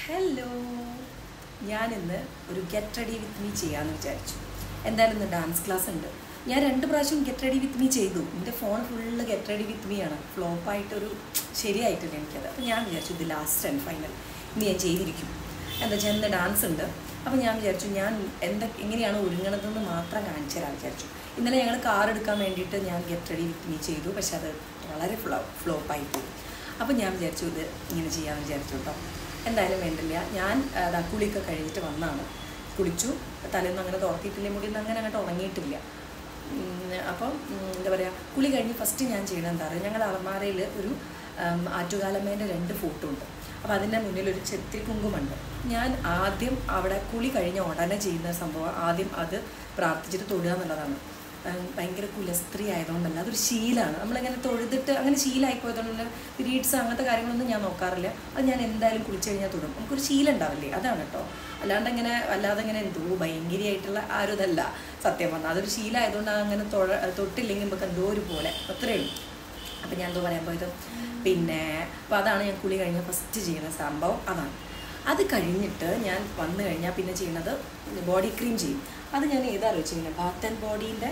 Hello ഞാനിന്ന് ഒരു get ready with me ചെയ്യാമെന്ന് വിചാരിച്ചു എന്തായാലും ഇന്ന് ഡാൻസ് ക്ലാസ് ഉണ്ട് ഞാൻ രണ്ട് പ്രാവശ്യം ഗെറ്റ് റെഡി വിത്ത് മീ ചെയ്തു എൻ്റെ phone full get ready with me ആണ് ഫ്ലോപ്പായിട്ടൊരു ശരിയായിട്ടില്ല എനിക്കത് അപ്പോൾ ഞാൻ വിചാരിച്ചു ഇത് ലാസ്റ്റ് ആൻഡ് ഫൈനൽ ഇന്ന് ഞാൻ ചെയ്തിരിക്കും എന്താ വെച്ചാൽ ഇന്ന് ഡാൻസ് ഉണ്ട് അപ്പോൾ ഞാൻ വിചാരിച്ചു ഞാൻ എന്താ എങ്ങനെയാണ് ഒരുങ്ങണതെന്ന് മാത്രം കാണിച്ചു തരാൻ വിചാരിച്ചു ഇന്നലെ ഞങ്ങൾ കാർ എടുക്കാൻ വേണ്ടിയിട്ട് ഞാൻ ഗെറ്റ് റെഡി വിത്ത് മീ ചെയ്തു പക്ഷെ അത് വളരെ ഫ്ലോ ഫ്ലോപ്പായി പോയി അപ്പോൾ ഞാൻ വിചാരിച്ചു ഇത് ഇങ്ങനെ ചെയ്യാമെന്ന് വിചാരിച്ചു കേട്ടോ എന്തായാലും വേണ്ടില്ല ഞാൻ അതാ കുളിയൊക്കെ കഴിഞ്ഞിട്ട് വന്നാണ് കുളിച്ചു തലേന്ന് അങ്ങനെ തുറത്തിയിട്ടില്ല മുടിയൊന്നും അങ്ങനെ അങ്ങോട്ട് ഉണങ്ങിയിട്ടില്ല ഉം, അപ്പം ഉം, എന്താ പറയുക കുളി കഴിഞ്ഞ് ഫസ്റ്റ് ഞാൻ ചെയ്യണത് എന്താ പറയുക ഞങ്ങളുടെ അലമാരയിൽ ഒരു ഉം, ആറ്റുകാലമ്മേൻ്റെ രണ്ട് ഫോട്ടോ ഉണ്ട് അപ്പോൾ അതിൻ്റെ മുന്നിൽ ഒരു ചെത്തിരി കുങ്കുമുണ്ട് ഞാൻ ആദ്യം അവിടെ കുളി കഴിഞ്ഞ ഉടനെ ചെയ്യുന്ന സംഭവം ആദ്യം അത് പ്രാർത്ഥിച്ചിട്ട് തൊടുക എന്നുള്ളതാണ് ഉം, ഭയങ്കര കുലസ്ത്രീ ആയതുകൊണ്ടല്ല അതൊരു ശീലമാണ് നമ്മളിങ്ങനെ തൊഴുതിട്ട് അങ്ങനെ ശീലമായി പോയതുകൊണ്ട് പീരീഡ്സ് അങ്ങനത്തെ കാര്യങ്ങളൊന്നും ഞാൻ നോക്കാറില്ല അത് ഞാൻ എന്തായാലും കുളിച്ച് കഴിഞ്ഞാൽ തൊടും നമുക്കൊരു ശീലം ഉണ്ടാവില്ലേ അതാണ് കേട്ടോ അല്ലാണ്ട് ഇങ്ങനെ അല്ലാതെ ഇങ്ങനെ എന്തോ ഭയങ്കരമായിട്ടുള്ള ആരും ഇതല്ല സത്യം പറഞ്ഞാൽ അതൊരു ശീലമായതുകൊണ്ട് അങ്ങനെ തൊഴ തൊട്ടില്ലെങ്കിൽ നമുക്ക് എന്തോ ഒരു പോലെ അത്രയേ ഉള്ളൂ അപ്പം ഞാൻ എന്തോ പറയാൻ പോയത് പിന്നെ അപ്പോൾ അതാണ് ഞാൻ കുളി കഴിഞ്ഞ ഫസ്റ്റ് ചെയ്യുന്ന സംഭവം അതാണ് അത് കഴിഞ്ഞിട്ട് ഞാൻ വന്നു കഴിഞ്ഞാൽ പിന്നെ ചെയ്യുന്നത് ബോഡി ക്രീം ചെയ്യും അത് ഞാൻ ഏതാ ചെയ്യുന്നത് ബാത്ത് ആൻഡ് ബോഡീൻ്റെ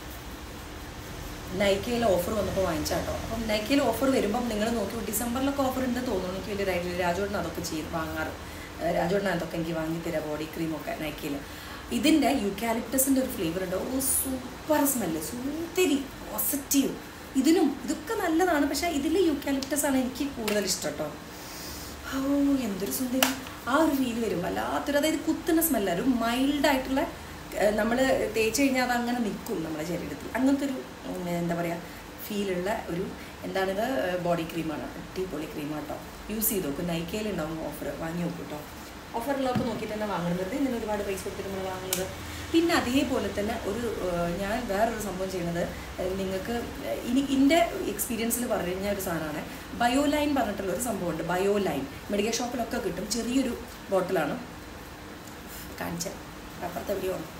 നൈക്കയിൽ ഓഫർ വന്നപ്പോൾ വാങ്ങിച്ചാട്ടോ അപ്പം നൈക്കയിൽ ഓഫർ വരുമ്പം നിങ്ങൾ നോക്കി ഡിസംബറിലൊക്കെ ഓഫർ ഉണ്ട് തോന്നുന്നു എനിക്ക് വലിയ റൈറ്റിൽ രാജോട്ടൻ അതൊക്കെ ചെയ്ത് വാങ്ങാറ് ഏഹ് രാജോട്ടൻ അതൊക്കെ എനിക്ക് വാങ്ങിത്തരാം ബോഡി ക്രീമൊക്കെ നൈക്കയിൽ ഇതിൻ്റെ യൂക്കാലിപ്റ്റസിൻ്റെ ഒരു ഫ്ലേവർ ഉണ്ട് ഓ സൂപ്പർ സ്മെല്ല് സൂത്തിരി പോസിറ്റീവ് ഇതിനും ഇതൊക്കെ നല്ലതാണ് പക്ഷേ ഇതിൽ യൂക്കാലിപ്റ്റസ് ആണ് എനിക്ക് കൂടുതൽ ഇഷ്ടം കേട്ടോ ഓ എന്തൊരു സുന്ദരി ആ ഒരു ഫീൽ വരും വല്ലാത്തൊരു അതായത് കുത്തുന്ന സ്മെല്ല ഒരു മൈൽഡായിട്ടുള്ള നമ്മൾ തേച്ച് കഴിഞ്ഞാൽ അത് അങ്ങനെ നിൽക്കും നമ്മുടെ ശരീരത്തിൽ അങ്ങനത്തെ ഒരു ഉം, എന്താ പറയുക ഫീലുള്ള ഒരു എന്താണിത് ബോഡി ക്രീമാണ് അടിപൊളി ക്രീം കേട്ടോ യൂസ് ചെയ്ത് നോക്കും നൈക്കയിലുണ്ടാവും ഓഫർ വാങ്ങി നോക്കും കേട്ടോ ഓഫറിലൊക്കെ നോക്കിയിട്ട് തന്നെ വാങ്ങണം വെറുതെ ഇങ്ങനെ ഒരുപാട് പൈസ കൊടുത്തിട്ട് നമ്മൾ വാങ്ങുന്നത് പിന്നെ അതേപോലെ തന്നെ ഒരു ഏഹ്, ഞാൻ വേറൊരു സംഭവം ചെയ്യുന്നത് ഏഹ്, നിങ്ങൾക്ക് ഇനി എൻ്റെ എക്സ്പീരിയൻസിൽ പറഞ്ഞ ഒരു സാധനമാണ് ബയോലൈൻ പറഞ്ഞിട്ടുള്ള ഒരു സംഭവമുണ്ട് ബയോലൈൻ മെഡിക്കൽ ഷോപ്പിലൊക്കെ കിട്ടും ചെറിയൊരു ബോട്ടിലാണ് കാണിച്ച അപ്പുറത്തെ എവിടെയോ ആണ്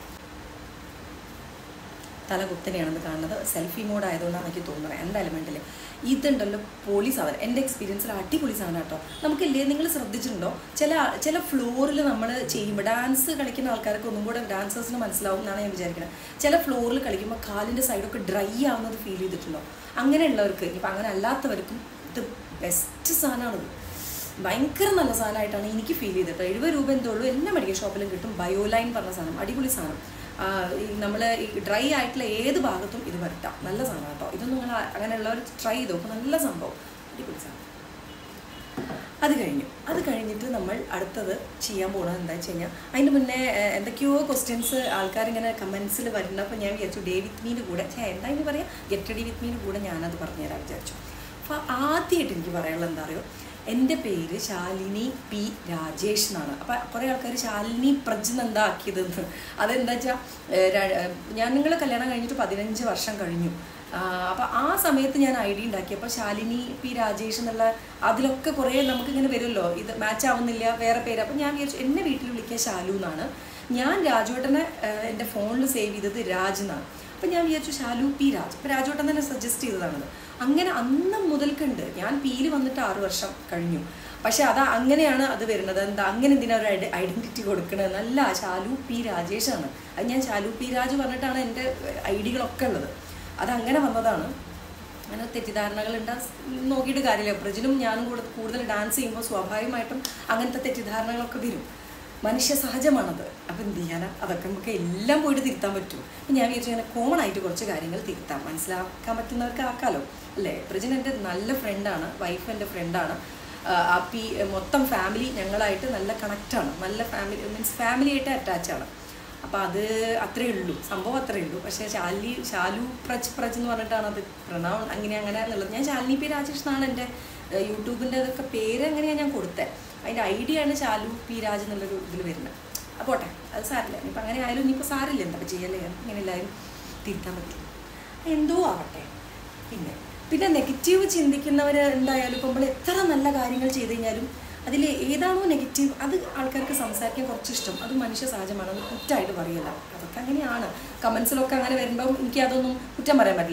തല കുത്തനെയാണെന്ന് കാണുന്നത് സെൽഫി മോഡ് ആയതുകൊണ്ടാണ് എനിക്ക് തോന്നുന്നത് എന്തായാലും വേണ്ടില്ല ഇതുണ്ടല്ലോ പൊളി സാധനം എൻ്റെ എക്സ്പീരിയൻസിൽ അടിപൊളി സാധനം കേട്ടോ നമുക്കില്ലേ നിങ്ങൾ ശ്രദ്ധിച്ചിട്ടുണ്ടോ ചില ചില ഫ്ലോറിൽ നമ്മൾ ചെയ്യുമ്പോൾ ഡാൻസ് കളിക്കുന്ന ആൾക്കാർക്ക് ഒന്നും കൂടെ ഡാൻസേഴ്സിന് മനസ്സിലാവും എന്നാണ് ഞാൻ വിചാരിക്കുന്നത് ചില ഫ്ലോറിൽ കളിക്കുമ്പോൾ കാലിൻ്റെ സൈഡൊക്കെ ഡ്രൈ ആവുന്നത് ഫീൽ ചെയ്തിട്ടുണ്ടോ അങ്ങനെയുള്ളവർക്ക് ഇപ്പം അങ്ങനെ അല്ലാത്തവർക്കും ഇത് ബെസ്റ്റ് സാധനമാണിത് ഭയങ്കര നല്ല സാധനമായിട്ടാണ് എനിക്ക് ഫീൽ ചെയ്തിട്ട് എഴുപത് രൂപ എന്തോ ഉള്ളൂ എല്ലാ മെഡിക്കൽ ഷോപ്പിലും കിട്ടും ബയോലൈൻ പറഞ്ഞ സാധനം അടിപൊളി സാധനം നമ്മൾ ഈ ഡ്രൈ ആയിട്ടുള്ള ഏത് ഭാഗത്തും ഇത് വരട്ടാം നല്ല സാധനം കേട്ടോ ഇതൊന്നും നിങ്ങൾ അങ്ങനെയുള്ളവർ ട്രൈ ചെയ്ത് നോക്കും നല്ല സംഭവം അടിപൊളി സാധനം അത് കഴിഞ്ഞു അത് കഴിഞ്ഞിട്ട് നമ്മൾ അടുത്തത് ചെയ്യാൻ പോകുന്നത് എന്താ വെച്ച് കഴിഞ്ഞാൽ അതിന് മുന്നേ ഏഹ്, എന്തൊക്കെയോ ക്വസ്റ്റ്യൻസ് ആൾക്കാരിങ്ങനെ കമൻസിൽ വരുന്നപ്പോൾ ഞാൻ വിചാരിച്ചു ഡേ വിത്ത് മീൻ്റെ കൂടെ ഛേ എന്താ ഇനി പറയാം ഗെറ്റ് റെഡി വിത്ത് മീൻ്റെ കൂടെ ഞാനത് പറഞ്ഞുതരാൻ വിചാരിച്ചു അപ്പോൾ ആദ്യമായിട്ട് എനിക്ക് പറയാനുള്ളത് എന്താ അറിയോ എൻ്റെ പേര് ശാലിനി പി രാജേഷ് എന്നാണ് അപ്പം കുറേ ആൾക്കാർ ശാലിനി പ്രജ് എന്താ ആക്കിയതെന്ന് അതെന്താ വെച്ചാൽ ഞാൻ നിങ്ങളെ കല്യാണം കഴിഞ്ഞിട്ട് പതിനഞ്ച് വർഷം കഴിഞ്ഞു അപ്പോൾ ആ സമയത്ത് ഞാൻ ഐ ഡി ഉണ്ടാക്കിയപ്പോൾ ശാലിനി പി രാജേഷ് എന്നുള്ള അതിലൊക്കെ കുറേ നമുക്കിങ്ങനെ വരുമല്ലോ ഇത് മാച്ച് ആവുന്നില്ല വേറെ പേര് അപ്പം ഞാൻ വിചാരിച്ചു എന്നെ വീട്ടിൽ വിളിക്കുക ശാലു എന്നാണ് ഞാൻ രാജുവേട്ടനെ ഏഹ്, എൻ്റെ ഫോണിൽ സേവ് ചെയ്തത് രാജ് എന്നാണ് അപ്പം ഞാൻ വിചാരിച്ചു ശാലു പി രാജ് അപ്പം രാജുവേട്ടൻ തന്നെ സജസ്റ്റ് ചെയ്തതാണത് അങ്ങനെ അന്ന് മുതൽക്കുണ്ട് ഞാൻ പിയിൽ വന്നിട്ട് ആറ് വർഷം കഴിഞ്ഞു പക്ഷെ അത് അങ്ങനെയാണ് അത് വരുന്നത് എന്താ അങ്ങനെ എന്തിനാ ഒരു ഐഡന്റിറ്റി കൊടുക്കണത് നല്ല ശാലു പി രാജേഷാണ് അത് ഞാൻ ശാലു പി രാജ് പറഞ്ഞിട്ടാണ് എൻ്റെ ഐഡികളൊക്കെ ഉള്ളത് അതങ്ങനെ വന്നതാണ് അങ്ങനെ തെറ്റിദ്ധാരണകളുണ്ട് നോക്കിയിട്ട് കാര്യമില്ല പ്രജിനും ഞാനും കൂടെ കൂടുതൽ ഡാൻസ് ചെയ്യുമ്പോൾ സ്വാഭാവികമായിട്ടും അങ്ങനത്തെ തെറ്റിദ്ധാരണകളൊക്കെ വരും മനുഷ്യ സഹജമാണത് അപ്പം എന്ത് ചെയ്യാനാ അതൊക്കെ നമുക്ക് എല്ലാം പോയിട്ട് തിരുത്താൻ പറ്റും അപ്പം ഞാൻ വിചാരിച്ചു ഇങ്ങനെ കോമൺ ആയിട്ട് കുറച്ച് കാര്യങ്ങൾ തിരുത്താം മനസ്സിലാക്കാൻ പറ്റുന്നവർക്ക് ആക്കാലോ അല്ലേ പ്രജിൻ എൻ്റെ നല്ല ഫ്രണ്ടാണ് വൈഫ് എൻ്റെ ഫ്രണ്ടാണ് ആ പി മൊത്തം ഫാമിലി ഞങ്ങളായിട്ട് നല്ല കണക്റ്റാണ് നല്ല ഫാമിലി മീൻസ് ഫാമിലി ആയിട്ട് അറ്റാച്ചാണ് അപ്പോൾ അത് അത്രേ ഉള്ളൂ സംഭവം അത്രേ ഉള്ളൂ പക്ഷേ ശാലി ശാലു പ്രജ് പ്രജ് എന്ന് പറഞ്ഞിട്ടാണ് അത് പ്രണവ് അങ്ങനെ അങ്ങനെ എന്നുള്ളത് ഞാൻ ശാലിനി പി രാജേഷ് എന്നാണ് എൻ്റെ യൂട്യൂബിൻ്റെ അതൊക്കെ പേര് എങ്ങനെയാണ് ഞാൻ കൊടുത്തത് അതിൻ്റെ ഐഡിയ ആണ് ശാലു പി രാജ് എന്നുള്ളൊരു ഇതിൽ വരുന്നത് അപ്പോൾ പോട്ടെ അത് സാരില്ല ഇനിയിപ്പോൾ അങ്ങനെ ആയാലും ഇനിയിപ്പോൾ സാരില്ല എന്താ ചെയ്യല്ലേ ഇങ്ങനെ എല്ലാവരും തിരുത്താൻ പറ്റും എന്തോ ആവട്ടെ പിന്നെ പിന്നെ നെഗറ്റീവ് ചിന്തിക്കുന്നവർ എന്തായാലും ഇപ്പം നമ്മൾ എത്ര നല്ല കാര്യങ്ങൾ ചെയ്ത് കഴിഞ്ഞാലും അതിൽ ഏതാണോ നെഗറ്റീവ് അത് ആൾക്കാർക്ക് സംസാരിക്കാൻ കുറച്ച് ഇഷ്ടം അത് മനുഷ്യ സഹജമാണ് അത് കുറ്റമായിട്ട് പറയില്ല അതൊക്കെ അങ്ങനെയാണ് കമൻസിലൊക്കെ അങ്ങനെ വരുമ്പം എനിക്ക് അതൊന്നും കുറ്റം പറയാൻ പറ്റില്ല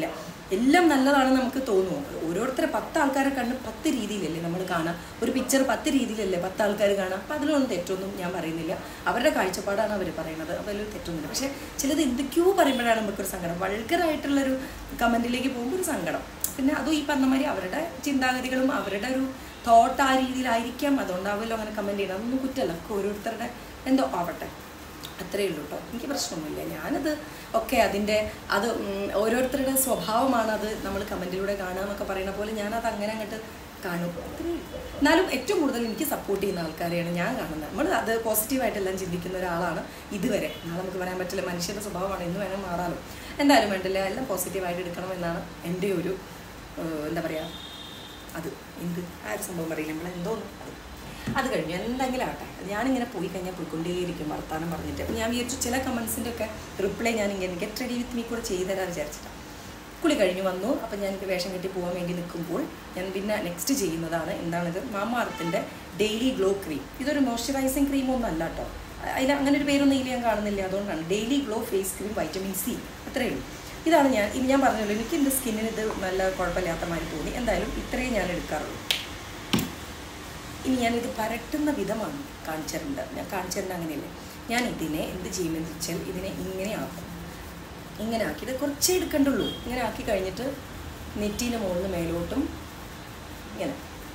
എല്ലാം നല്ലതാണെന്ന് നമുക്ക് തോന്നുമോ ഓരോരുത്തരെ പത്ത് ആൾക്കാരെ കണ്ട് പത്ത് രീതിയിലല്ലേ നമ്മൾ കാണാം ഒരു പിക്ചർ പത്ത് രീതിയിലല്ലേ പത്ത് ആൾക്കാർ കാണാം അപ്പം അതിലൊന്നും തെറ്റൊന്നും ഞാൻ പറയുന്നില്ല അവരുടെ കാഴ്ചപ്പാടാണ് അവർ പറയുന്നത് അപ്പോൾ അതിലൊരു തെറ്റൊന്നുമില്ല പക്ഷേ ചിലത് എന്തൊക്കെയോ പറയുമ്പോഴാണ് നമുക്കൊരു സങ്കടം വൾഗറായിട്ടുള്ളൊരു കമൻറ്റിലേക്ക് പോകുമ്പോൾ ഒരു സങ്കടം പിന്നെ അതും ഈ പറഞ്ഞ മാതിരി അവരുടെ ചിന്താഗതികളും അവരുടെ ഒരു തോട്ട് ആ രീതിയിലായിരിക്കാം അതുകൊണ്ടാവുമല്ലോ അങ്ങനെ കമൻറ്റ് ചെയ്യുന്നത് അതൊന്നും കുറ്റമല്ല ഒക്കെ ഓരോരുത്തരുടെ എന്തോ ആവട്ടെ അത്രയേ ഉള്ളൂ കേട്ടോ എനിക്ക് പ്രശ്നമൊന്നുമില്ല ഞാനത് ഒക്കെ അതിൻ്റെ അത് ഉം, ഓരോരുത്തരുടെ സ്വഭാവമാണ് അത് നമ്മൾ കമൻറ്റിലൂടെ കാണുക എന്നൊക്കെ പറയുന്ന പോലെ ഞാനത് അങ്ങനെ അങ്ങോട്ട് കാണും അത്രയേ ഉള്ളൂ. എന്നാലും ഏറ്റവും കൂടുതൽ എനിക്ക് സപ്പോർട്ട് ചെയ്യുന്ന ആൾക്കാരെയാണ് ഞാൻ കാണുന്നത് നമ്മൾ അത് പോസിറ്റീവായിട്ടെല്ലാം ചിന്തിക്കുന്ന ഒരാളാണ് ഇതുവരെ നാളെ നമുക്ക് പറയാൻ പറ്റില്ല മനുഷ്യൻ്റെ സ്വഭാവമാണ് ഇന്ന് വേണം മാറാനും എന്തായാലും വേണ്ടില്ല എല്ലാം പോസിറ്റീവായിട്ട് എടുക്കണം എന്നാണ് എൻ്റെ ഒരു ഏഹ്, എന്താ പറയുക അത് എന്ത് ആ ഒരു സംഭവം പറയില്ല നമ്മൾ എന്തോ അത് അത് കഴിഞ്ഞു എന്തെങ്കിലും ആവട്ടെ ഞാനിങ്ങനെ പോയി കഴിഞ്ഞാൽ പോയിക്കൊണ്ടേയിരിക്കും വർത്താനം പറഞ്ഞിട്ട് അപ്പോൾ ഞാൻ വിചാരിച്ചു ചില കമൻസിൻ്റെ ഒക്കെ റിപ്ലൈ ഞാൻ ഇങ്ങനെ ഗെറ്റ് റെഡി വിത്ത് മീ കൂടെ ചെയ്തുതരാൻ വിചാരിച്ചിട്ടാണ് കുളി കഴിഞ്ഞ് വന്നു അപ്പം ഞാൻ എനിക്ക് വേഷം കെട്ടി പോകാൻ വേണ്ടി നിൽക്കുമ്പോൾ ഞാൻ പിന്നെ നെക്സ്റ്റ് ചെയ്യുന്നതാണ് എന്താണിത് മാമാർത്തിൻ്റെ ഡെയിലി ഗ്ലോ ക്രീം ഇതൊരു മോയ്സ്ചറൈസിങ് ക്രീം ഒന്നും അല്ല കേട്ടോ അതിൽ അങ്ങനെ ഒരു പേരൊന്നും ഇതിൽ ഞാൻ കാണുന്നില്ല അതുകൊണ്ടാണ് daily glow face cream vitamin C അത്രയേ ഉള്ളൂ ഇതാണ് ഞാൻ ഇനി ഞാൻ പറഞ്ഞല്ലോ എനിക്ക് എൻ്റെ സ്കിന്നിന് ഇത് നല്ല കുഴപ്പമില്ലാത്ത മാതിരി തോന്നി എന്തായാലും ഇത്രയും ഞാൻ എടുക്കാറുള്ളൂ ഇനി ഞാനിത് പരട്ടുന്ന വിധമാണ് കാണിച്ചിട്ടുണ്ട് ഞാൻ കാണിച്ചിട്ടുണ്ട് അങ്ങനെയല്ലേ ഞാൻ ഇതിനെ എന്ത് ചെയ്യുമെന്ന് വെച്ചാൽ ഇതിനെ ഇങ്ങനെ ആക്കും ഇങ്ങനെ ആക്കി ഇത് കുറച്ചേ എടുക്കണ്ടുള്ളൂ ഇങ്ങനെ ആക്കി കഴിഞ്ഞിട്ട് നെറ്റീൻ്റെ മുകളിൽ മേലോട്ടും ഇങ്ങനെ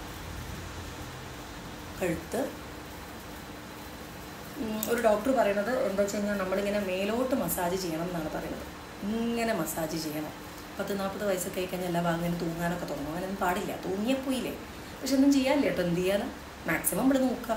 കഴുത്ത് ഉം, ഒരു ഡോക്ടർ പറയുന്നത് എന്താ വെച്ച് കഴിഞ്ഞാൽ നമ്മളിങ്ങനെ മേലോട്ട് മസാജ് ചെയ്യണം എന്നാണ് പറയുന്നത് ഇങ്ങനെ മസാജ് ചെയ്യണം പത്ത് നാൽപ്പത് വയസ്സൊക്കെ ആയി കഴിഞ്ഞാൽ എല്ലാ ഭാഗം ഇങ്ങനെ തൂങ്ങാനൊക്കെ തുടങ്ങും അങ്ങനെയൊന്നും പാടില്ല തൂങ്ങിയപ്പോയില്ലേ പക്ഷെ ഒന്നും ചെയ്യാനില്ല കേട്ടോ എന്ത് ചെയ്യാനാ മാക്സിമം ഇവിടെ നോക്കുക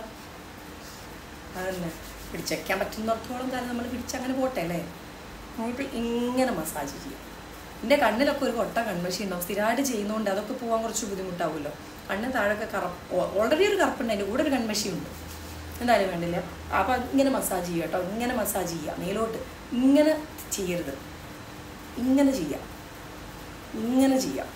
അതന്നെ പിടിച്ചേക്കാൻ പറ്റുന്നിടത്തോളം കാലം നമ്മൾ പിടിച്ചങ്ങനെ പോട്ടെ അല്ലേ നമുക്ക് ഇങ്ങനെ മസാജ് ചെയ്യും എൻ്റെ കണ്ണിലൊക്കെ ഒരു കൊട്ട കൺമഷി ഉണ്ടാവും സ്ഥിരമായിട്ട് ചെയ്യുന്നതുകൊണ്ട് അതൊക്കെ പോകാൻ കുറച്ച് ബുദ്ധിമുട്ടാവുമല്ലോ കണ്ണിന് താഴെയൊക്കെ കറുപ്പ് ഓൾറെഡി ഒരു കറുപ്പുണ്ട് അതിൻ്റെ കൂടെ ഒരു കൺമഷി ഉണ്ട് എന്തായാലും വേണ്ടില്ല അപ്പം ഇങ്ങനെ മസാജ് ചെയ്യുക കേട്ടോ ഇങ്ങനെ മസാജ് ചെയ്യുക മേലോട്ട് ഇങ്ങനെ ചെയ്യരുത് ഇങ്ങനെ ചെയ്യാം ഇങ്ങനെ ചെയ്യാം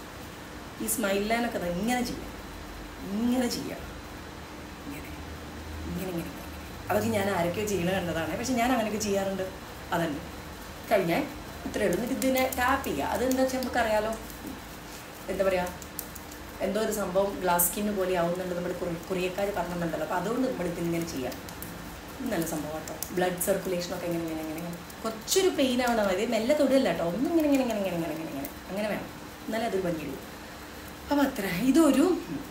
ഈ സ്മൈൽ ലൈനൊക്കെ ദാ ഇങ്ങനെ ചെയ്യാം ഇങ്ങനെ ചെയ്യാം ഇങ്ങനെ ഇങ്ങനെ ഇങ്ങനെ ഇങ്ങനെ. അതൊക്കെ ഞാൻ ആരൊക്കെയോ ചെയ്യണ കണ്ടതാണ് പക്ഷെ ഞാൻ അങ്ങനെയൊക്കെ ചെയ്യാറുണ്ട് അതന്നെ കഴിഞ്ഞാൽ ഇത്രയേ ഉള്ളൂ എന്നിട്ട് ഇതിനെ ടാപ്പ് ചെയ്യുക അതെന്താ വെച്ചാൽ നമുക്കറിയാലോ എന്താ പറയുക എന്തോ ഒരു സംഭവം ഗ്ലാസ് സ്കിന്ന് പോലെ ആവുന്നുണ്ട് നമ്മൾ കൊറിയക്കാർ പറഞ്ഞിട്ടുണ്ടല്ലോ അപ്പോൾ അതുകൊണ്ട് നമ്മൾ ഇതിങ്ങനെ ചെയ്യാം ഇത് നല്ല സംഭവം കേട്ടോ ബ്ലഡ് സർക്കുലേഷനൊക്കെ എങ്ങനെ ഇങ്ങനെ ഇങ്ങനെ ഇങ്ങനെ കുറച്ചൊരു പെയിൻ ആവണം മതി മെല്ലെ തൊടില്ല കേട്ടോ ഒന്നും ഇങ്ങനെ ഇങ്ങനെ ഇങ്ങനെ ഇങ്ങനെ ഇങ്ങനെ ഇങ്ങനെ ഇങ്ങനെ അങ്ങനെ വേണം എന്നാലേ അതൊരു ഭംഗിയുള്ളൂ അപ്പോൾ അത്ര ഇതൊരു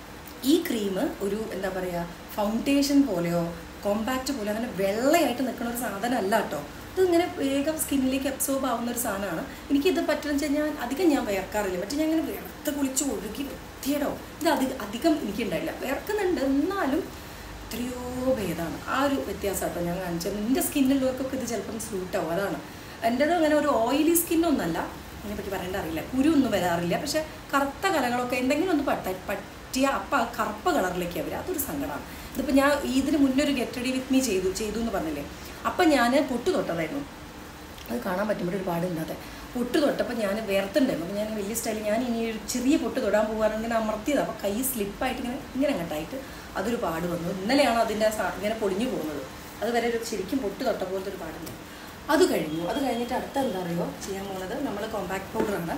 ഈ ക്രീം ഒരു എന്താ പറയുക ഫൗണ്ടേഷൻ പോലെയോ കോമ്പാക്റ്റ് പോലെ അങ്ങനെ വെള്ളയായിട്ട് നിൽക്കുന്ന ഒരു സാധനം അല്ല കേട്ടോ ഇത് ഇങ്ങനെ വേഗം സ്കിന്നിലേക്ക് അബ്സോർബ് ആവുന്ന ഒരു സാധനമാണ് എനിക്കിത് പറ്റുന്ന വെച്ച് കഴിഞ്ഞാൽ അധികം ഞാൻ വിയർക്കാറില്ല മറ്റേ ഞാൻ ഇങ്ങനെ വിയർത്ത് കുളിച്ച് ഒഴുകി വൃത്തിയേടോ ഇത് അധികം അധികം എനിക്കുണ്ടായില്ല വിയർക്കുന്നുണ്ട് എന്നാലും എത്രയോ ഭേദമാണ് ആ ഒരു വ്യത്യാസം കേട്ടോ ഞാൻ കാണിച്ചത് എൻ്റെ സ്കിന്നുള്ളവർക്കൊക്കെ ഇത് ചിലപ്പം സ്യൂട്ട് ആവും അതാണ് എൻ്റെത് അങ്ങനെ ഒരു ഓയിലി സ്കിന്നൊന്നല്ല അതിനെപ്പറ്റി പറയേണ്ട അറിയില്ല കുരു ഒന്നും വരാറില്ല പക്ഷെ കറുത്ത കലകളൊക്കെ എന്തെങ്കിലും ഒന്ന് പട്ട പറ്റിയ അപ്പം ആ കറുപ്പ് കളറിലേക്ക് വരിക അതൊരു സങ്കടമാണ് ഇതിപ്പോൾ ഞാൻ ഇതിന് മുന്നേ ഒരു ഗെറ്റ് റെഡി വിത്ത് മീ ചെയ്തു ചെയ്തു എന്ന് പറഞ്ഞില്ലേ അപ്പം ഞാൻ പൊട്ടു തൊട്ടതായിരുന്നു അത് കാണാൻ പറ്റുമ്പോൾ ഒരുപാട് ഇല്ലാതെ പൊട്ട് തൊട്ടപ്പോൾ ഞാൻ വേർത്തുണ്ടായിരുന്നു അപ്പോൾ ഞാൻ വലിയ സ്റ്റൈൽ ഞാൻ ഇനി ഒരു ചെറിയ പൊട്ട് തൊടാൻ പോകുകയാണ് ഇങ്ങനെ അമർത്തിയത് അപ്പോൾ കൈ സ്ലിപ്പായിട്ട് ഇങ്ങനെ ഇങ്ങനെ അങ്ങോട്ടായിട്ട് അതൊരു പാട് വന്നു ഇന്നലെയാണ് അതിൻ്റെ സാ- ഇങ്ങനെ പൊളിഞ്ഞു പോകുന്നത് അതുവരെ ഒരു ശരിക്കും പൊട്ട് തൊട്ട പോലത്തെ ഒരു പാടുണ്ട് അത് കഴിഞ്ഞു അത് കഴിഞ്ഞിട്ട് അടുത്ത എന്താ അറിയോ ചെയ്യാൻ പോകുന്നത് നമ്മൾ കോമ്പാക്ട് പൗഡറാണ്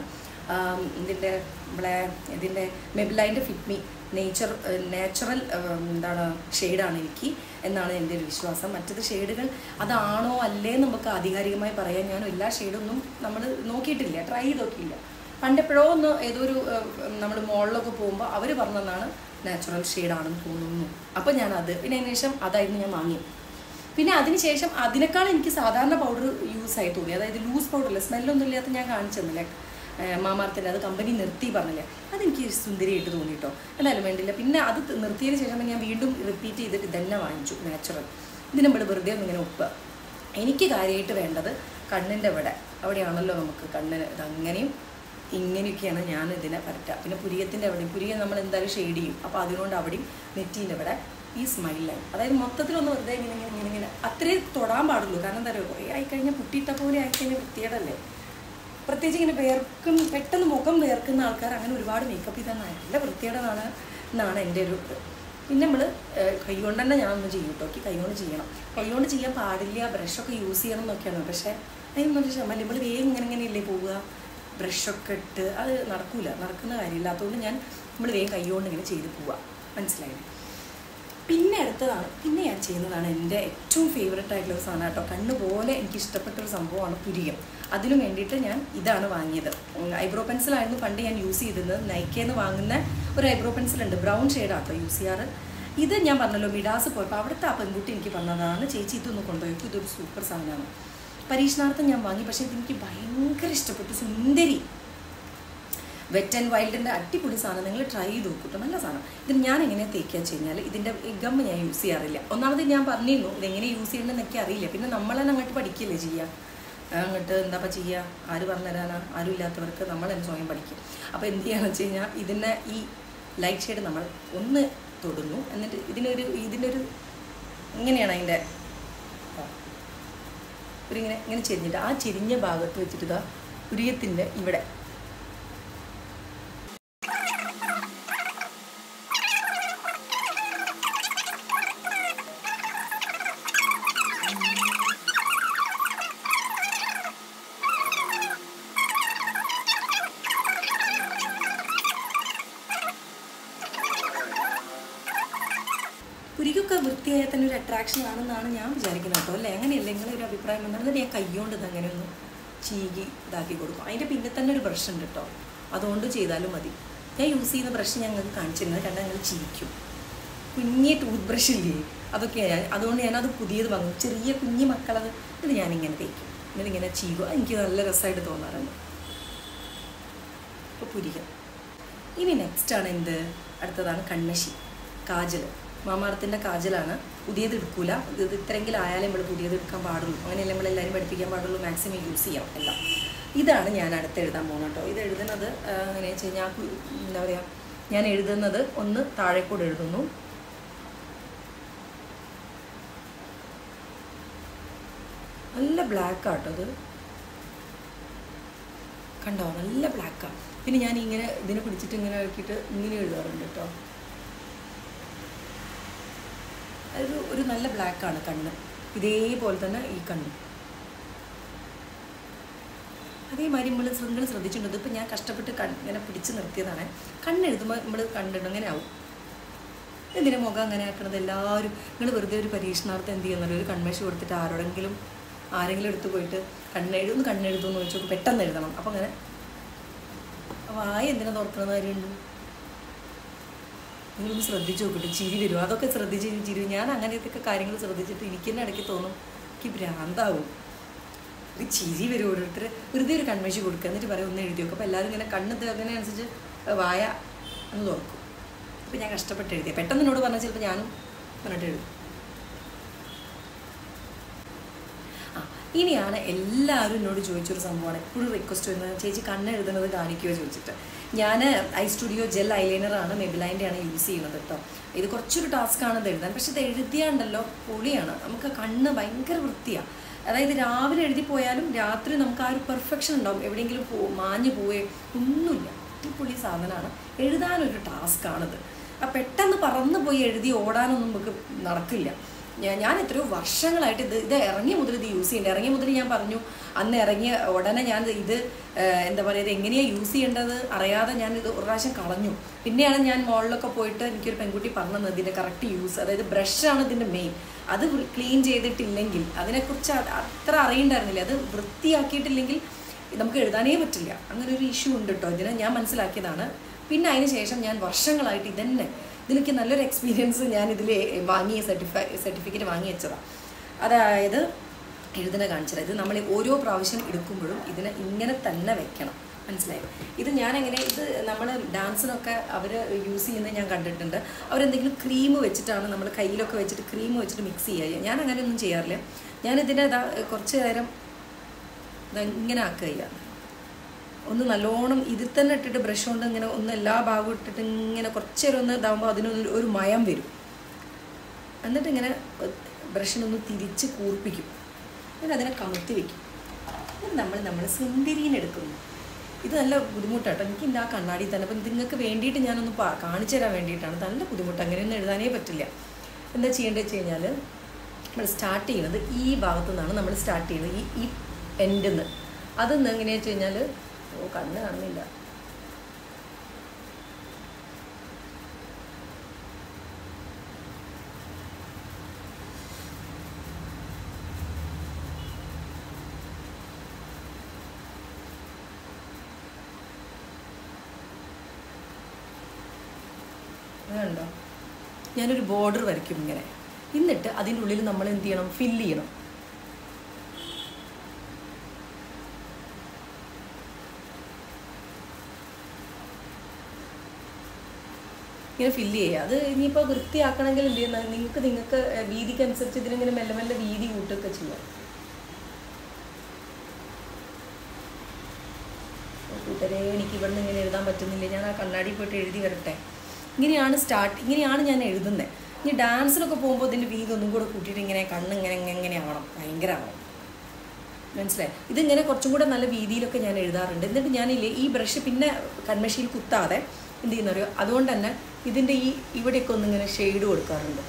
ഇതിൻ്റെ നമ്മളെ ഇതിൻ്റെ മെബിലൈൻ്റെ ഫിറ്റ്മി നേച്ചർ നാച്ചുറൽ എന്താണ് ഷെയ്ഡാണ് എനിക്ക് എന്നാണ് എൻ്റെ ഒരു വിശ്വാസം മറ്റത് ഷെയ്ഡുകൾ അതാണോ അല്ലേ എന്ന് നമുക്ക് ആധികാരികമായി പറയാൻ ഞാൻ എല്ലാ ഷെയ്ഡൊന്നും നമ്മൾ നോക്കിയിട്ടില്ല ട്രൈ ചെയ്ത് നോക്കിയില്ല പണ്ടെപ്പോഴോ ഒന്ന് ഏതോ ഒരു നമ്മൾ മോളിലൊക്കെ പോകുമ്പോൾ അവർ പറഞ്ഞതാണ് നാച്ചുറൽ ഷെയ്ഡാണെന്ന് തോന്നുന്നു അപ്പോൾ ഞാനത് പിന്നെ അതിന് ശേഷം അതായിരുന്നു ഞാൻ വാങ്ങിയത് പിന്നെ അതിനുശേഷം അതിനേക്കാൾ എനിക്ക് സാധാരണ പൗഡർ യൂസ് ആയി തോന്നി അതായത് ലൂസ് പൗഡറല്ല സ്മെല്ലൊന്നും ഇല്ലാത്ത ഞാൻ കാണിച്ചു തന്നില്ലേ മാമാർത്തിൻ്റെ അത് കമ്പനി നിർത്തി പറഞ്ഞില്ലേ അതെനിക്ക് സുന്ദരിയായിട്ട് തോന്നി കേട്ടോ എന്തായാലും വേണ്ടില്ല പിന്നെ അത് ത- നിർത്തിയതിന് ശേഷം ഞാൻ വീണ്ടും റിപ്പീറ്റ് ചെയ്തിട്ട് ഇതന്നെ വാങ്ങിച്ചു നാച്ചുറൽ ഇത് നമ്മൾ വെറുതെ ഒന്നിങ്ങനെ ഒപ്പുക എനിക്ക് കാര്യമായിട്ട് വേണ്ടത് കണ്ണിൻ്റെ ഇവിടെ അവിടെയാണല്ലോ നമുക്ക് കണ്ണിന് ഇതങ്ങനെയും ഇങ്ങനെയൊക്കെയാണ് ഞാൻ ഇതിനെ പരട്ടുക പിന്നെ പുരിയത്തിൻ്റെ അവിടെയും പുരിയം നമ്മൾ എന്തായാലും ഷെയ്ഡ് ചെയ്യും അപ്പോൾ അതുകൊണ്ട് അവിടെയും നെറ്റീൻ്റെ ഇവിടെ ഈ സ്മൈൽ ലൈൻ അതായത് മൊത്തത്തിലൊന്ന് വെറുതെ ഇങ്ങനെ ഇങ്ങനെ ഇങ്ങനെ ഇങ്ങനെ അത്രേ തൊടാൻ പാടുള്ളൂ കാരണം എന്താ പറയുക കുറേ ആയിക്കഴിഞ്ഞാൽ പുട്ടിയിട്ട പോലെ ആയിക്കഴിഞ്ഞാൽ വൃത്തിയേടല്ലേ പ്രത്യേകിച്ച് ഇങ്ങനെ വേർക്കും പെട്ടെന്ന് മുഖം വേർക്കുന്ന ആൾക്കാർ അങ്ങനെ ഒരുപാട് മേക്കപ്പ് ചെയ്താൽ നല്ല വൃത്തിയേടതാണ് എന്നാണ് എൻ്റെ ഒരു ഇത് പിന്നെ നമ്മൾ കൈകൊണ്ട് തന്നെ ഞാനൊന്ന് ചെയ്യും കേട്ടോ എനിക്ക് കൈകൊണ്ട് ചെയ്യണം കൈകൊണ്ട് ചെയ്യാൻ പാടില്ല ബ്രഷൊക്കെ യൂസ് ചെയ്യണം എന്നൊക്കെയാണ് പക്ഷേ അതിനൊന്നും ഒരു ക്ഷമല്ല നമ്മൾ വേഗം ഇങ്ങനെ ഇങ്ങനെ ഇല്ലേ പോവുക ബ്രഷൊക്കെ ഇട്ട് അത് നടക്കൂല നടക്കുന്ന കാര്യമില്ല അതുകൊണ്ട് ഞാൻ നമ്മൾ വേഗം കൈകൊണ്ട് ഇങ്ങനെ ചെയ്ത് പോവാം മനസ്സിലായില്ലേ പിന്നെ അടുത്തതാണ് പിന്നെ ഞാൻ ചെയ്യുന്നതാണ് എൻ്റെ ഏറ്റവും ഫേവററ്റ് ആയിട്ടുള്ള ഒരു സാധനം കേട്ടോ കണ്ണ് പോലെ എനിക്ക് ഇഷ്ടപ്പെട്ട ഒരു സംഭവമാണ് പുരികം അതിനു വേണ്ടിയിട്ട് ഞാൻ ഇതാണ് വാങ്ങിയത് ഐബ്രോ പെൻസിലായിരുന്നു പണ്ട് ഞാൻ യൂസ് ചെയ്തിരുന്നത് നൈക്കേന്ന് വാങ്ങുന്ന ഒരു ഐബ്രോ പെൻസിലുണ്ട് ബ്രൗൺ ഷെയ്ഡാട്ടോ യൂസ് ചെയ്യാറ് ഇത് ഞാൻ പറഞ്ഞല്ലോ മിഡാസ് പോയപ്പോൾ അവിടുത്തെ ആ പെൺകുട്ടി എനിക്ക് പറഞ്ഞതാണ് ചേച്ചി ഇതൊന്ന് കൊണ്ടുപോയി ഇതൊരു സൂപ്പർ സാധനമാണ് പരീക്ഷണാർത്ഥം ഞാൻ വാങ്ങി പക്ഷേ ഇതെനിക്ക് ഭയങ്കര ഇഷ്ടപ്പെട്ടു സുന്ദരി വെറ്റ് ആൻഡ് വൈൽഡിൻ്റെ അടിപൊളി സാധനം നിങ്ങൾ ട്രൈ ചെയ്ത് നോക്കൂട്ടോ നല്ല സാധനം ഇതിന് ഞാൻ എങ്ങനെ തേക്കുക വെച്ച് കഴിഞ്ഞാൽ ഇതിൻ്റെ ഗം ഞാൻ യൂസ് ചെയ്യാറില്ല ഒന്നാമത് ഞാൻ പറഞ്ഞിരുന്നു ഇതെങ്ങനെ യൂസ് ചെയ്യണമെന്ന് എനിക്ക് അറിയില്ല പിന്നെ നമ്മൾ തന്നെ അങ്ങോട്ട് പഠിക്കില്ലേ ചെയ്യുക അങ്ങോട്ട് എന്താ ചെയ്യുക ആര് പറഞ്ഞുതരാനാ ആരും ഇല്ലാത്തവർക്ക് നമ്മൾ തന്നെ സ്വയം പഠിക്കും അപ്പോൾ എന്ത് ചെയ്യാന്ന് വെച്ച് കഴിഞ്ഞാൽ ഇതിനെ ഈ ലൈറ്റ് ഷെയ്ഡ് നമ്മൾ ഒന്ന് തൊടുന്നു എന്നിട്ട് ഇതിനൊരു ഇതിനൊരു ഇങ്ങനെയാണ് അതിൻ്റെ ഒരു ഇങ്ങനെ ഇങ്ങനെ ചെരിഞ്ഞിട്ട് ആ ചെരിഞ്ഞ ഭാഗത്ത് വെച്ചിട്ട് ഇതാ ഉരിയത്തിൻ്റെ ഇവിടെ പുരികൊക്കെ വൃത്തിയായാൽ തന്നെ ഒരു അട്രാക്ഷൻ ആണെന്നാണ് ഞാൻ വിചാരിക്കുന്നത് കേട്ടോ അല്ലേ അങ്ങനെയല്ല നിങ്ങളെ ഒരു അഭിപ്രായം എന്താണ് എന്നിട്ട് ഞാൻ കൈകൊണ്ട് ഇത് അങ്ങനെ ഒന്ന് ചീകി ഇതാക്കി കൊടുക്കും അതിൻ്റെ പിന്നെ തന്നെ ഒരു ബ്രഷ് ഉണ്ട് കേട്ടോ അതുകൊണ്ട് ചെയ്താലും മതി ഞാൻ യൂസ് ചെയ്യുന്ന ബ്രഷ് ഞങ്ങൾക്ക് കാണിച്ചിരുന്നത് കണ്ടാൽ ഞങ്ങൾ ചിരിക്കും കുഞ്ഞി ടൂത്ത് ബ്രഷ് ഇല്ലേ അതൊക്കെ ഞാൻ അതുകൊണ്ട് ഞാനത് പുതിയത് വാങ്ങും ചെറിയ കുഞ്ഞി മക്കളത് ഇത് ഞാനിങ്ങനെ തേക്കും എന്നിട്ട് ഇങ്ങനെ ചീകും എനിക്ക് നല്ല രസമായിട്ട് തോന്നാറുണ്ട് ഇപ്പോൾ പുരികം ഇനി നെക്സ്റ്റ് ആണ് എന്ത് അടുത്തതാണ് കണ്ണശി കാജൽ മാമാർത്തിൻ്റെ കാജലാണ് പുതിയത് എടുക്കൂല ഇത് ഇത്രയെങ്കിലും ആയാലും നമ്മൾ പുതിയത് എടുക്കാൻ പാടുള്ളൂ അങ്ങനെയല്ല നമ്മളെല്ലാവരും പഠിപ്പിക്കാൻ പാടുള്ളൂ മാക്സിമം യൂസ് ചെയ്യാം എല്ലാം ഇതാണ് ഞാൻ അടുത്ത് എഴുതാൻ പോകുന്നത് കേട്ടോ ഇത് എഴുതുന്നത് എങ്ങനെയാണെന്ന് വെച്ച് കഴിഞ്ഞാൽ കു- എന്താ പറയുക ഞാൻ എഴുതുന്നത് ഒന്ന് താഴെക്കൂടെ എഴുതുന്നു നല്ല ബ്ലാക്ക് ആട്ടോ അത് കണ്ടോ നല്ല ബ്ലാക്കാണ് പിന്നെ ഞാൻ ഇങ്ങനെ ഇതിനെ പിടിച്ചിട്ട് ഇങ്ങനെ ആക്കിയിട്ട് ഇങ്ങനെ എഴുതാറുണ്ട് കേട്ടോ അതൊരു ഒരു നല്ല ബ്ലാക്കാണ് കണ്ണ് ഇതേപോലെ തന്നെ ഈ കണ്ണ് അതേമാതിരി നമ്മൾ നിങ്ങൾ ശ്രദ്ധിച്ചിട്ടുണ്ട് ഇപ്പം ഞാൻ കഷ്ടപ്പെട്ട് കൺ ഇങ്ങനെ പിടിച്ച് നിർത്തിയതാണ് കണ്ണെഴുതുമ്പോൾ നമ്മൾ കണ്ടിട്ട് അങ്ങനെ ആവും എന്തിനാ മുഖം അങ്ങനെ ആക്കണത് എല്ലാവരും നിങ്ങൾ വെറുതെ ഒരു പരീക്ഷണാർത്ഥം എന്ത് ചെയ്യുന്നല്ലോ ഒരു കൺമേശ് കൊടുത്തിട്ട് ആരോടെങ്കിലും ആരെങ്കിലും എടുത്ത് പോയിട്ട് കണ്ണെഴു ഒന്ന് കണ്ണെഴുതുമെന്ന് ചോദിച്ചു പെട്ടെന്ന് എഴുതണം അപ്പം അങ്ങനെ വായ എന്തിനാ തുറക്കണമെന്ന് കാര്യമുണ്ട് നിങ്ങളൊന്ന് ശ്രദ്ധിച്ചു നോക്കട്ടെ ചിരി വരും അതൊക്കെ ശ്രദ്ധിച്ച് ചിരി വരും. ഞാൻ അങ്ങനത്തെ കാര്യങ്ങൾ ശ്രദ്ധിച്ചിട്ട് എനിക്ക് തന്നെ ഇടയ്ക്ക് തോന്നും എനിക്ക് ഭ്രാന്താവും ഒരു ചിരി വരും ഓരോരുത്തർ വെറുതെ ഒരു കൺമേശി കൊടുക്കുക എന്നിട്ട് പറയും ഒന്ന് എഴുതി വെക്കും അപ്പോൾ എല്ലാവരും ഇങ്ങനെ കണ്ണ് അതിനനുസരിച്ച് വായ ഒന്ന് തുറക്കും അപ്പോൾ ഞാൻ കഷ്ടപ്പെട്ട് എഴുതിയ പെട്ടെന്ന് എന്നോട് പറഞ്ഞാൽ ചിലപ്പോൾ ഞാനും പറഞ്ഞിട്ട് എഴുതും ആ ഇനിയാണ് എല്ലാവരും എന്നോട് ചോദിച്ചൊരു സംഭവമാണ് എപ്പോഴും റിക്വസ്റ്റ് വരുന്നത് ചേച്ചി കണ്ണ് എഴുതുന്നത് കാണിക്കുമോ ചോദിച്ചിട്ട് ഞാൻ ഐ സ്റ്റുഡിയോ ജെൽ ഐലൈനറാണ് മെബിലൈൻ്റെ ആണ് യൂസ് ചെയ്യുന്നത് കേട്ടോ ഇത് കുറച്ചൊരു ടാസ്ക്കാണ് ഇത് എഴുതാൻ പക്ഷെ ഇത് എഴുതിയാണ്ടല്ലോ പൊളിയാണ് നമുക്ക് കണ്ണ് ഭയങ്കര വൃത്തിയാണ് അതായത് രാവിലെ എഴുതി പോയാലും രാത്രി നമുക്ക് ആ ഒരു പെർഫെക്ഷൻ ഉണ്ടാവും എവിടെയെങ്കിലും പോ മാഞ്ഞു പോവേ ഒന്നുമില്ല അടിപൊളി സാധനമാണ് എഴുതാനൊരു ടാസ്ക്കാണിത് ആ പെട്ടെന്ന് പറന്ന് പോയി എഴുതി ഓടാനൊന്നും നമുക്ക് നടക്കില്ല ഞാൻ ഞാൻ എത്രയോ വർഷങ്ങളായിട്ട് ഇത് ഇത് ഇറങ്ങിയ മുതൽ ഇത് യൂസ് ചെയ്യേണ്ടത് ഇറങ്ങിയ മുതൽ ഞാൻ പറഞ്ഞു അന്ന് ഇറങ്ങിയ ഉടനെ ഞാൻ ഇത് ഏഹ്, എന്താ പറയുക ഇത് എങ്ങനെയാണ് യൂസ് ചെയ്യേണ്ടത് അറിയാതെ ഞാൻ ഇത് ഒരു പ്രാവശ്യം കളഞ്ഞു പിന്നെയാണ് ഞാൻ മോളിലൊക്കെ പോയിട്ട് എനിക്കൊരു പെൺകുട്ടി പറഞ്ഞു തന്നത് ഇതിൻ്റെ കറക്റ്റ് യൂസ് അതായത് ബ്രഷാണ് ഇതിൻ്റെ മെയിൻ അത് ക്ലീൻ ചെയ്തിട്ടില്ലെങ്കിൽ അതിനെക്കുറിച്ച് അ- അത്ര അറിയണ്ടായിരുന്നില്ല അത് വൃത്തിയാക്കിയിട്ടില്ലെങ്കിൽ നമുക്ക് എഴുതാനേ പറ്റില്ല അങ്ങനെ ഒരു ഇഷ്യൂ ഉണ്ട് കേട്ടോ ഇതിനെ ഞാൻ മനസ്സിലാക്കിയതാണ് പിന്നെ അതിന് ശേഷം ഞാൻ വർഷങ്ങളായിട്ട് ഇതന്നെ ഇതിലേക്ക് നല്ലൊരു എക്സ്പീരിയൻസ് ഞാൻ ഇതിൽ വാങ്ങിയ സർട്ടിഫൈ സർട്ടിഫിക്കറ്റ് വാങ്ങി വെച്ചതാണ് അതായത് എഴുതുന്ന കാണിച്ചത് ഇത് നമ്മൾ ഓരോ പ്രാവശ്യം എടുക്കുമ്പോഴും ഇതിനെ ഇങ്ങനെ തന്നെ വെക്കണം മനസ്സിലായോ ഇത് ഞാൻ എങ്ങനെ ഇത് നമ്മൾ ഡാൻസിനൊക്കെ അവർ യൂസ് ചെയ്യുന്നത് ഞാൻ കണ്ടിട്ടുണ്ട് അവരെന്തെങ്കിലും ക്രീം വെച്ചിട്ടാണ് നമ്മൾ കയ്യിലൊക്കെ വെച്ചിട്ട് ക്രീം വെച്ചിട്ട് മിക്സ് ചെയ്യുക ഞാൻ അങ്ങനെയൊന്നും ചെയ്യാറില്ല ഞാനിതിനെ ഇതാ കുറച്ച് നേരം ഇതാ ഇങ്ങനെ ആക്കുക ചെയ്യുക ഒന്ന് നല്ലോണം ഇതിൽ തന്നെ ഇട്ടിട്ട് ബ്രഷ് കൊണ്ട് ഇങ്ങനെ ഒന്ന് എല്ലാ ഭാഗവും ഇട്ടിട്ട് ഇങ്ങനെ കുറച്ച് നേരം ഒന്ന് ഇതാകുമ്പോൾ അതിനൊരു ഒരു മയം വരും എന്നിട്ട് ഇങ്ങനെ ബ്രഷിനൊന്ന് തിരിച്ച് കൂർപ്പിക്കും എന്നിട്ട് അതിനെ കമത്തി വെക്കും എന്നിട്ട് നമ്മൾ നമ്മൾ സുന്ദരീനെ എടുക്കുന്നു ഇത് നല്ല ബുദ്ധിമുട്ടാട്ടോ എനിക്ക് എൻ്റെ ആ കണ്ണാടി തന്നെ അപ്പം നിങ്ങൾക്ക് വേണ്ടിയിട്ട് ഞാനൊന്ന് പാ- കാണിച്ചു തരാൻ വേണ്ടിയിട്ടാണ് നല്ല ബുദ്ധിമുട്ട് അങ്ങനെയൊന്നും എഴുതാനേ പറ്റില്ല എന്താ ചെയ്യേണ്ടത് വെച്ച് കഴിഞ്ഞാൽ നമ്മൾ സ്റ്റാർട്ട് ചെയ്യുന്നത് ഈ ഭാഗത്തു നിന്നാണ് നമ്മൾ സ്റ്റാർട്ട് ചെയ്യുന്നത് ഈ ഈ എൻഡിൽ നിന്ന് അതെന്ന് എങ്ങനെയാണെന്ന് വെച്ച് കഴിഞ്ഞാൽ ഓ കണ്ണ് കാണുന്നില്ല അതുണ്ടോ ഞാനൊരു ബോർഡർ വരയ്ക്കും ഇങ്ങനെ എന്നിട്ട് അതിൻ്റെ ഉള്ളിൽ നമ്മൾ എന്ത് ചെയ്യണം ഫില്ല് ചെയ്യണം ഇങ്ങനെ ഫില്ല് ചെയ്യുക അത് ഇനിയിപ്പോൾ വൃത്തിയാക്കണമെങ്കിൽ എന്ത് ചെയ്യുന്നത് നിങ്ങൾക്ക് നിങ്ങൾക്ക് വീതിക്കനുസരിച്ച് ഇതിനിങ്ങനെ മെല്ലെ മെല്ലെ വീതി കൂട്ടുകയൊക്കെ ചെയ്യാം കൂട്ടരെ എനിക്ക് ഇവിടുന്ന് ഇങ്ങനെ എഴുതാൻ പറ്റുന്നില്ല ഞാൻ ആ കണ്ണാടി പോയിട്ട് എഴുതി വരട്ടെ ഇങ്ങനെയാണ് സ്റ്റാർട്ട് ഇങ്ങനെയാണ് ഞാൻ എഴുതുന്നത് ഇനി ഡാൻസിലൊക്കെ പോകുമ്പോൾ ഇതിൻ്റെ വീതി ഒന്നും കൂടെ കൂട്ടിയിട്ട് ഇങ്ങനെ കണ്ണ് ഇങ്ങനെ ഇങ്ങനെ ഇങ്ങനെ ആവണം ഭയങ്കര ആവണം മനസ്സിലായി ഇതിങ്ങനെ കുറച്ചും കൂടെ നല്ല വീതിയിലൊക്കെ ഞാൻ എഴുതാറുണ്ട് എന്നിട്ട് ഞാനില്ലേ ഈ ബ്രഷ് പിന്നെ കൺമഷിയിൽ കുത്താതെ എന്ത് ചെയ്യുന്നറിയോ അതുകൊണ്ട് തന്നെ ഇതിൻ്റെ ഈ ഇവിടെയൊക്കെ ഒന്നിങ്ങനെ ഷെയ്ഡ് കൊടുക്കാറുണ്ട്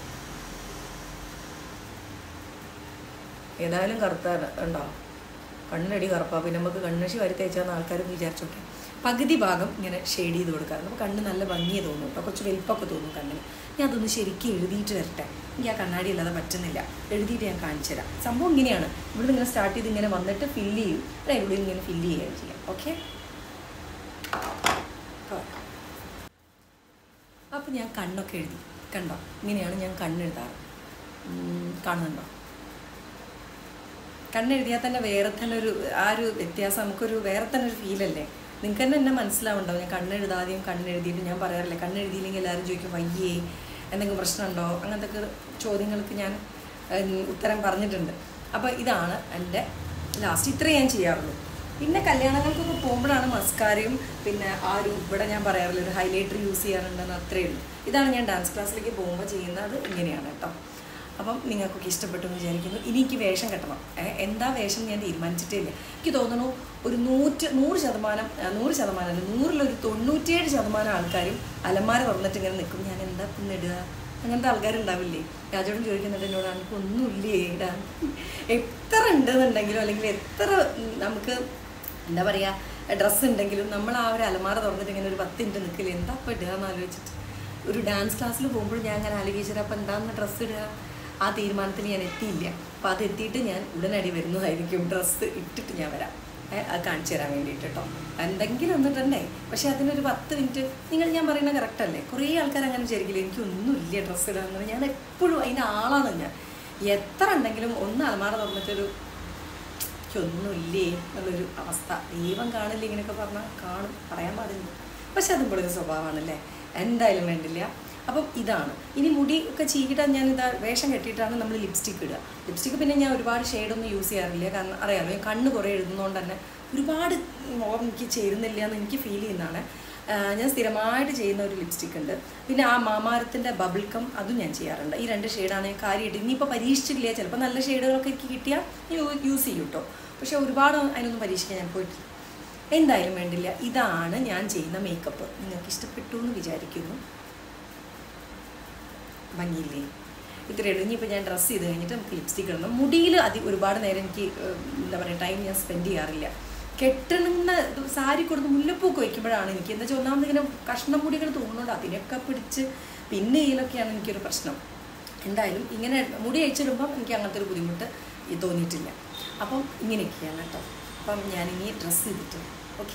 ഏതായാലും കറുത്ത ഉണ്ടാവും കണ്ണടി കറുപ്പാ പിന്നെ നമുക്ക് കണ്ണശി വരി തേച്ചാന്ന് ആൾക്കാർ വിചാരിച്ചോട്ടെ പകുതി ഭാഗം ഇങ്ങനെ ഷെയ്ഡ് ചെയ്ത് കൊടുക്കാറുണ്ട് അപ്പോൾ കണ്ണ് നല്ല ഭംഗിയെ തോന്നും കേട്ടോ കുറച്ച് വലിപ്പമൊക്കെ തോന്നും കണ്ണിന് ഞാൻ അതൊന്ന് ശരിക്കും എഴുതിയിട്ട് വരട്ടെ എനിക്ക് ആ കണ്ണാടി അല്ലാതെ പറ്റുന്നില്ല എഴുതിയിട്ട് ഞാൻ കാണിച്ചു തരാം സംഭവം ഇങ്ങനെയാണ് ഇവിടെ ഇങ്ങനെ സ്റ്റാർട്ട് ചെയ്ത് ഇങ്ങനെ വന്നിട്ട് ഫില്ല് ചെയ്യും അതിനുള്ളിൽ ഇങ്ങനെ ഫില്ല് ചെയ്യുകയും ചെയ്യാം ഓക്കെ അപ്പോൾ ഞാൻ കണ്ണൊക്കെ എഴുതി കണ്ടോ ഇങ്ങനെയാണ് ഞാൻ കണ്ണെഴുതാറ് ഉം, കാണുന്നുണ്ടോ കണ്ണെഴുതിയാൽ തന്നെ വേറെ തന്നെ ഒരു ആ ഒരു വ്യത്യാസം നമുക്കൊരു വേറെ തന്നെ ഒരു ഫീലല്ലേ നിങ്ങൾക്ക് തന്നെ എന്നെ മനസ്സിലാവുണ്ടാവും ഞാൻ കണ്ണെഴുതാതെയും കണ്ണെഴുതിയിട്ട് ഞാൻ പറയാറില്ലേ കണ്ണെഴുതിയില്ലെങ്കിൽ എല്ലാവരും ചോദിക്കും വയ്യേ എന്തെങ്കിലും പ്രശ്നമുണ്ടോ അങ്ങനത്തെ ഒക്കെ ചോദ്യങ്ങൾക്ക് ഞാൻ ഉം, ഉത്തരം പറഞ്ഞിട്ടുണ്ട് അപ്പോൾ ഇതാണ് എൻ്റെ ലാസ്റ്റ് ഇത്രേ ഞാൻ ചെയ്യാറുള്ളൂ പിന്നെ കല്യാണങ്ങൾക്കൊക്കെ പോകുമ്പോഴാണ് മസ്കാരയും പിന്നെ ആ ഒരു ഇവിടെ ഞാൻ പറയാറില്ല ഒരു ഹൈലൈറ്റർ യൂസ് ചെയ്യാറുണ്ടെന്ന് അത്രയേ ഉള്ളൂ ഇതാണ് ഞാൻ ഡാൻസ് ക്ലാസ്സിലേക്ക് പോകുമ്പോൾ ചെയ്യുന്നത് ഇങ്ങനെയാണ് കേട്ടോ അപ്പം നിങ്ങൾക്കൊക്കെ ഇഷ്ടപ്പെട്ടു എന്ന് വിചാരിക്കുന്നു ഇനി എനിക്ക് വേഷം കെട്ടണം ഏ, എന്താ വേഷം ഞാൻ തീരുമാനിച്ചിട്ടേ ഇല്ല എനിക്ക് തോന്നുന്നു ഒരു നൂറ്റ് നൂറ് ശതമാനം ആ, നൂറ് ശതമാനം അല്ല നൂറിലൊരു തൊണ്ണൂറ്റിയേഴ് ശതമാനം ആൾക്കാരും അലമാര തുറന്നിട്ട് ഇങ്ങനെ നിൽക്കും ഞാൻ എന്താ പിന്നെ ഇടുക അങ്ങനത്തെ ആൾക്കാരുണ്ടാവില്ലേ രാജോടും ചോദിക്കുന്നുണ്ട് എന്നോട് എനിക്ക് ഒന്നുമില്ലേ ഇടാൻ എത്ര ഉണ്ടെന്നുണ്ടെങ്കിലും അല്ലെങ്കിൽ എത്ര ഉം, നമുക്ക് എന്താ പറയുക ഡ്രസ്സ് ഉണ്ടെങ്കിലും നമ്മൾ ആ ഒരു അലമാര തുറന്നിട്ട് ഇങ്ങനെ ഒരു പത്ത് മിനിറ്റ് നിൽക്കില്ല എന്താ ഇപ്പം ഇടുക എന്ന് ആലോചിച്ചിട്ട് ഒരു ഡാൻസ് ക്ലാസ്സിൽ പോകുമ്പോൾ ഞാൻ അങ്ങനെ ആലോചിച്ചിട്ട് അപ്പം എന്താന്ന് ഡ്രസ്സ് ഇടുക ആ തീരുമാനത്തിൽ ഞാൻ എത്തിയില്ല അപ്പം അത് എത്തിയിട്ട് ഞാൻ ഉടനടി വരുന്നതായിരിക്കും ഡ്രസ്സ് ഇട്ടിട്ട് ഞാൻ വരാം ഏ, അത് കാണിച്ചു തരാൻ വേണ്ടിയിട്ട് കേട്ടോ എന്തെങ്കിലും ഒന്നിട്ടുണ്ടേ പക്ഷെ അതിനൊരു പത്ത് മിനിറ്റ് നിങ്ങൾ ഞാൻ പറയുന്നത് കറക്റ്റ് അല്ലേ കുറേ ആൾക്കാർ അങ്ങനെ വിചാരിക്കില്ല എനിക്കൊന്നുമില്ല ഡ്രസ്സ് ഇടാന്ന് ഞാൻ എപ്പോഴും അതിൻ്റെ ആളാണ് ഞാൻ എത്ര ഉണ്ടെങ്കിലും ഒന്ന് അലമാര തുറന്നിട്ടൊരു എനിക്കൊന്നുമില്ലേ എന്നുള്ളൊരു അവസ്ഥ ദൈവം കാണില്ല ഇങ്ങനെയൊക്കെ പറഞ്ഞാൽ കാണും പറയാൻ പാടില്ല പക്ഷെ അതും കൂടെ ഒരു സ്വഭാവമാണല്ലേ എന്തായാലും വേണ്ടില്ല അപ്പം ഇതാണ് ഇനി മുടി ഒക്കെ ചീകിട്ടാൽ ഞാൻ ഇതാ വേഷം കെട്ടിയിട്ടാണ് നമ്മൾ ലിപ്സ്റ്റിക് ഇടുക ലിപ്സ്റ്റിക് പിന്നെ ഞാൻ ഒരുപാട് ഷെയ്ഡൊന്നും യൂസ് ചെയ്യാറില്ല കാരണം അറിയാമല്ലോ ഞാൻ കണ്ണ് കുറേ എഴുതുന്നതുകൊണ്ട് തന്നെ ഒരുപാട് മുഖം എനിക്ക് ചേരുന്നില്ല എന്ന് എനിക്ക് ഫീൽ ചെയ്യുന്നതാണ് ആ, ഞാൻ സ്ഥിരമായിട്ട് ചെയ്യുന്ന ഒരു ലിപ്സ്റ്റിക് ഉണ്ട് പിന്നെ ആ മാമാരത്തിൻ്റെ ബബിൾ കം അതും ഞാൻ ചെയ്യാറുണ്ട് ഈ രണ്ട് ഷെയ്ഡാണ് ഞാൻ കാര്യമായിട്ട് ഇനിയിപ്പോൾ പരീക്ഷിച്ചില്ല ചിലപ്പോൾ നല്ല ഷെയ്ഡുകളൊക്കെ എനിക്ക് കിട്ടിയാൽ യൂസ് ചെയ്യും കേട്ടോ പക്ഷെ ഒരുപാട് അതിനൊന്നും പരീക്ഷിക്കാൻ ഞാൻ പോയിട്ടില്ല എന്തായാലും വേണ്ടില്ല ഇതാണ് ഞാൻ ചെയ്യുന്ന മേക്കപ്പ് നിങ്ങൾക്ക് ഇഷ്ടപ്പെട്ടു എന്ന് വിചാരിക്കുന്നു ഭംഗിയില്ലേ ഇത്രയേ ഉള്ളൂ ഇനിയിപ്പോൾ ഞാൻ ഡ്രസ്സ് ചെയ്ത് കഴിഞ്ഞിട്ട് നമുക്ക് ലിപ്സ്റ്റിക് ഇടണം മുടിയിൽ അതി ഒരുപാട് നേരം എനിക്ക് ഏഹ്, എന്താ പറയുക ടൈം ഞാൻ സ്പെൻഡ് ചെയ്യാറില്ല കെട്ടണുന്ന സാരി കൊടുത്ത് മുല്ലപ്പൂക്ക് വയ്ക്കുമ്പോഴാണ് എനിക്ക് എന്താ വെച്ചാൽ ഒന്നാമത് ഇങ്ങനെ കഷ്ണം മുടികൾ തോന്നുന്നുണ്ട് അതിനൊക്കെ പിടിച്ച് പിന്നെ ഇതിലൊക്കെയാണ് എനിക്കൊരു പ്രശ്നം എന്തായാലും ഇങ്ങനെ മുടി അയച്ചിടുമ്പം എനിക്ക് അങ്ങനത്തെ ഒരു ബുദ്ധിമുട്ട് ഈ തോന്നിയിട്ടില്ല അപ്പം ഇങ്ങനെയൊക്കെയാണ് കേട്ടോ അപ്പം ഞാനിനി ഡ്രസ്സ് ചെയ്തിട്ട് ഓക്കെ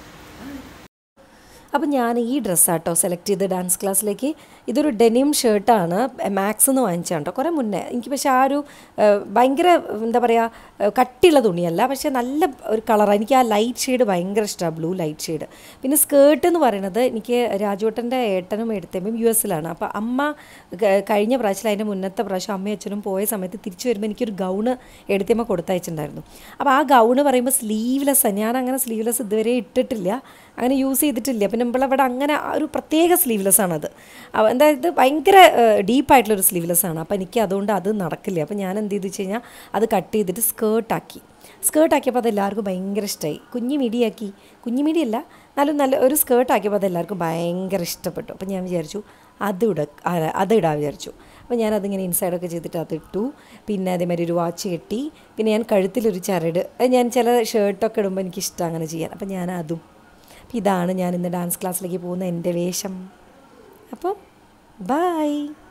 അപ്പം ഞാൻ ഈ ഡ്രസ്സാട്ടോ സെലക്ട് ചെയ്ത് ഡാൻസ് ക്ലാസ്സിലേക്ക് ഇതൊരു ഡെനിം ഷർട്ടാണ് മാക്സ് എന്ന് വാങ്ങിച്ചാണ് കേട്ടോ കുറേ മുന്നേ എനിക്ക് പക്ഷേ ആ ഒരു ഏഹ്, ഭയങ്കര എന്താ പറയുക കട്ടിയുള്ള തുണിയല്ല പക്ഷേ നല്ല ഒരു കളറാണ് എനിക്ക് ആ ലൈറ്റ് ഷെയ്ഡ് ഭയങ്കര ഇഷ്ടമാണ് ബ്ലൂ ലൈറ്റ് ഷെയ്ഡ് പിന്നെ സ്കേർട്ട് എന്ന് പറയുന്നത് എനിക്ക് രാജുവേട്ടൻ്റെ ഏട്ടനും എടുത്തമ്മയും യു എസിലാണ് അപ്പോൾ അമ്മ ക- കഴിഞ്ഞ പ്രാവശ്യം അതിൻ്റെ മുന്നത്തെ പ്രാവശ്യം അമ്മയും അച്ഛനും പോയ സമയത്ത് തിരിച്ചു വരുമ്പോൾ എനിക്കൊരു ഗൗണ് എടുത്തമ്മ കൊടുത്തയച്ചിട്ടുണ്ടായിരുന്നു അപ്പോൾ ആ ഗൗണ് പറയുമ്പോൾ സ്ലീവ്ലെസ് ഞാൻ അങ്ങനെ സ്ലീവ്ലെസ് ഇതുവരെ ഇട്ടിട്ടില്ല അങ്ങനെ യൂസ് ചെയ്തിട്ടില്ല പിന്നെ നമ്മളിവിടെ അങ്ങനെ ആ ഒരു പ്രത്യേക സ്ലീവ്ലെസ് ആണത് അവ- അതായത് ഭയങ്കര ഡീപ്പായിട്ടുള്ളൊരു സ്ലീവ്ലെസ് ആണ് അപ്പോൾ എനിക്ക് അതുകൊണ്ട് അത് നടക്കില്ല അപ്പോൾ ഞാൻ എന്ത് ചെയ്തു വെച്ച് കഴിഞ്ഞാൽ അത് കട്ട് ചെയ്തിട്ട് സ്കേർട്ടാക്കി സ്കേർട്ടാക്കിയപ്പോൾ അത് എല്ലാവർക്കും ഭയങ്കര ഇഷ്ടമായി കുഞ്ഞു മിടിയാക്കി കുഞ്ഞു മിടിയല്ല എന്നാലും നല്ല ഒരു സ്കേർട്ടാക്കിയപ്പോൾ അത് എല്ലാവർക്കും ഭയങ്കര ഇഷ്ടപ്പെട്ടു അപ്പോൾ ഞാൻ വിചാരിച്ചു അത് ഇട ആ, അത് ഇടാൻ വിചാരിച്ചു അപ്പോൾ ഞാൻ അതിങ്ങനെ ഇൻസൈഡൊക്കെ ചെയ്തിട്ട് അത് ഇട്ടു പിന്നെ അതേമാതിരി ഒരു വാച്ച് കെട്ടി പിന്നെ ഞാൻ കഴുത്തിലൊരു ചരട് അത് ഞാൻ ചില ഷർട്ടൊക്കെ ഇടുമ്പോൾ എനിക്കിഷ്ടം അങ്ങനെ ചെയ്യാൻ അപ്പോൾ ഞാൻ അതും അപ്പോൾ ഇതാണ് ഞാൻ ഇന്ന് ഡാൻസ് ക്ലാസ്സിലേക്ക് പോകുന്ന എൻ്റെ വേഷം അപ്പോൾ ബായ്